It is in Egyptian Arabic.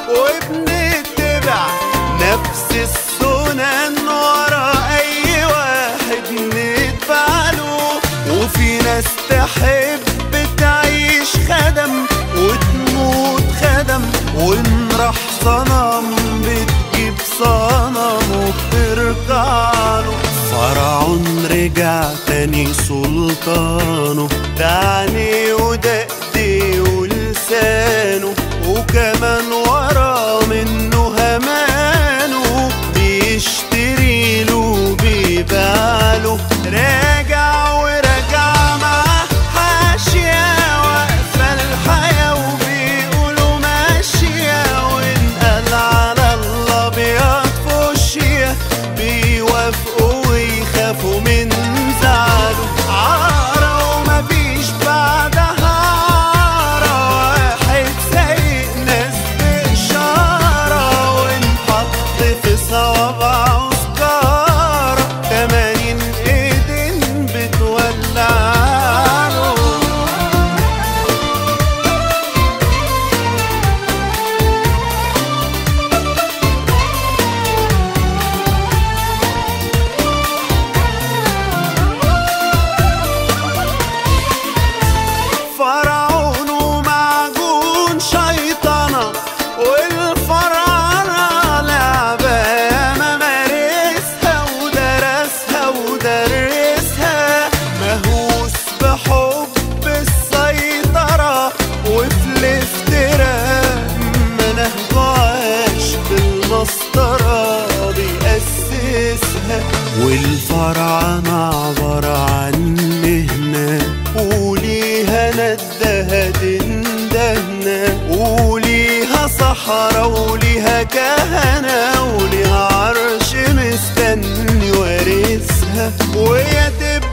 وبنتبع نفس السنن ورا اي واحد نتبع له وفي ناس تحب تعيش خدم وتموت خدم وان راح صنم بتجيب صنم وبتركع له فرعون رجع تاني سلطانه دعني وده ايديه ولسانه وكمان ورا منه همانه بيشتري له بيبيع له راجع وراجع مع حاشية واقفة الحياة وبيقولوا ماشية وانقل على الأبيض فوشية بيوافقوا ويخافوا من زعله عارة ومفيش بعدها عارة واحد سايق ناس بإشارة ونحط في صوابعه سكارة تمانين ايدين بتولع له فرعون ومعجون شيطنة والفرعنة لعبة ما مارسها ودرسها ودرسها مهووس بحب السيطرة وفي الافتراء منهجه عاش بالمسطرة بيأسسها والفرعنة عبارة عن مهنة وليها ندها دندهنة وليها صحراء وليها كهنة وليها عرش مستني وارثها ويا تبقى